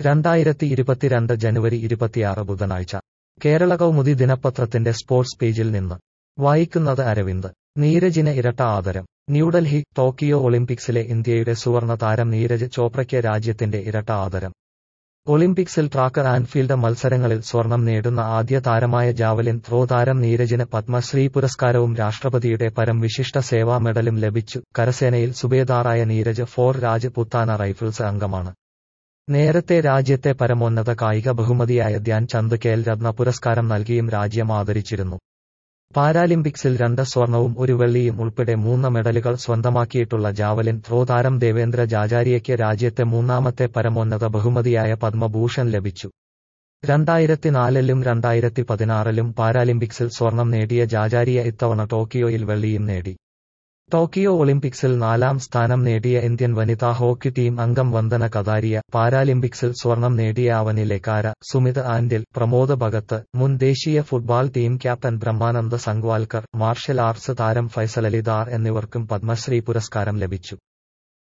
രണ്ടായിരത്തി ഇരുപത്തിരണ്ട് ജനുവരി ഇരുപത്തിയാറ് ബുധനാഴ്ച കേരള കൗമുദി ദിനപത്രത്തിന്റെ സ്പോർട്സ് പേജിൽ നിന്ന് വായിക്കുന്നത് അരവിന്ദ് നീരജിന് ഇരട്ട ആദരം ന്യൂഡൽഹി ടോക്കിയോ ഒളിമ്പിക്സിലെ ഇന്ത്യയുടെ സുവർണ താരം നീരജ് ചോപ്രയ്ക്ക് രാജ്യത്തിന്റെ ഇരട്ട ആദരം ഒളിമ്പിക്സിൽ ട്രാക്ക് ആൻഡ് ഫീൽഡ് മത്സരങ്ങളിൽ സ്വർണം നേടുന്ന ആദ്യ താരമായ ജാവലിൻ ത്രോ താരം നീരജിന് പത്മശ്രീ പുരസ്കാരവും രാഷ്ട്രപതിയുടെ പരം വിശിഷ്ട സേവാ മെഡലും ലഭിച്ചു കരസേനയിൽ സുബേദാറായ Neeraj four Rajputana rifles അംഗമാണ് നേരത്തെ രാജ്യത്തെ പരമോന്നത കായിക ബഹുമതിയായ ധ്യാൻ ചന്ദ് ഖേൽ രത്ന പുരസ്കാരം നൽകിയും രാജ്യം ആദരിച്ചിരുന്നു പാരാലിമ്പിക്സിൽ രണ്ട് സ്വർണവും ഒരു വെള്ളിയും ഉൾപ്പെടെ മൂന്ന് മെഡലുകൾ സ്വന്തമാക്കിയിട്ടുള്ള ജാവലിൻ ത്രോ താരം ദേവേന്ദ്ര ജാജാരിയയ്ക്ക് രാജ്യത്തെ മൂന്നാമത്തെ പരമോന്നത ബഹുമതിയായ പത്മഭൂഷൺ ലഭിച്ചു രണ്ടായിരത്തിനാലിലും രണ്ടായിരത്തി പതിനാറിലും പാരാലിമ്പിക്സിൽ സ്വർണം നേടിയ ജാജാരിയ ഇത്തവണ ടോക്കിയോയിൽ വെള്ളിയും നേടി ടോക്കിയോ ഒളിമ്പിക്സിൽ നാലാം സ്ഥാനം നേടിയ ഇന്ത്യൻ വനിതാ ഹോക്കി ടീം അംഗം വന്ദന കതാരിയ പാരാലിമ്പിക്സിൽ സ്വർണം നേടിയ അവനി ലെക്കാര സുമിത് ആൻഡിൽ പ്രമോദ് ഭഗത്ത് മുൻ ദേശീയ football team captain Brahmananda Sanghwalkar martial arts താരം ഫൈസൽ അലിദാർ എന്നിവർക്കും പത്മശ്രീ പുരസ്കാരം ലഭിച്ചു